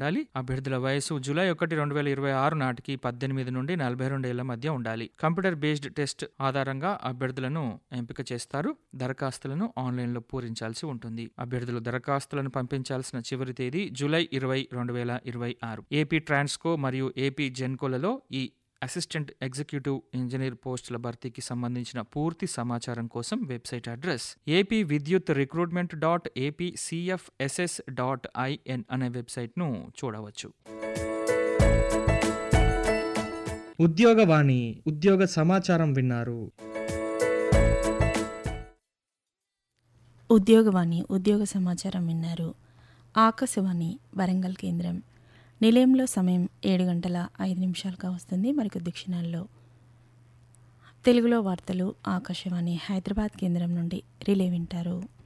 ఉండాలి అభ్యర్థుల వయసు జూలై ఒకటి రెండు వేల ఇరవై ఆరు నాటికి పద్దెనిమిది నుండి నలభై రెండు ఏళ్ల మధ్య ఉండాలి కంప్యూటర్ బేస్డ్ టెస్ట్ ఆధారంగా అభ్యర్థులను ఎంపిక చేస్తారు దరఖాస్తులను ఆన్లైన్లో పూరించాల్సి ఉంటుంది అభ్యర్థులు దరఖాస్తులను పంపించాల్సిన చివరి తేదీ జూలై ఇరవై రెండు వేల ఇరవై ఆరు ఏపీ ట్రాన్స్కో మరియు ఏపీ జెన్కోలలో ఈ అసిస్టెంట్ ఎగ్జిక్యూటివ్ ఇంజనీర్ పోస్టుల భర్తీకి సంబంధించిన పూర్తి సమాచారం కోసం website address AP Vidyut recruitment dot AP CFSS dot IN అనే వెబ్సైట్ను చూడవచ్చు ఉద్యోగవాణి ఉద్యోగ సమాచారం విన్నారు ఉద్యోగవాణి ఉద్యోగ సమాచారం విన్నారు ఆకాశవాణి వరంగల్ కేంద్రం నిలయంలో సమయం ఏడు గంటల ఐదు నిమిషాలుగా వస్తుంది మరికొద్ది క్షణాల్లో తెలుగులో వార్తలు ఆకాశవాణి హైదరాబాద్ కేంద్రం నుండి రిలే వింటారు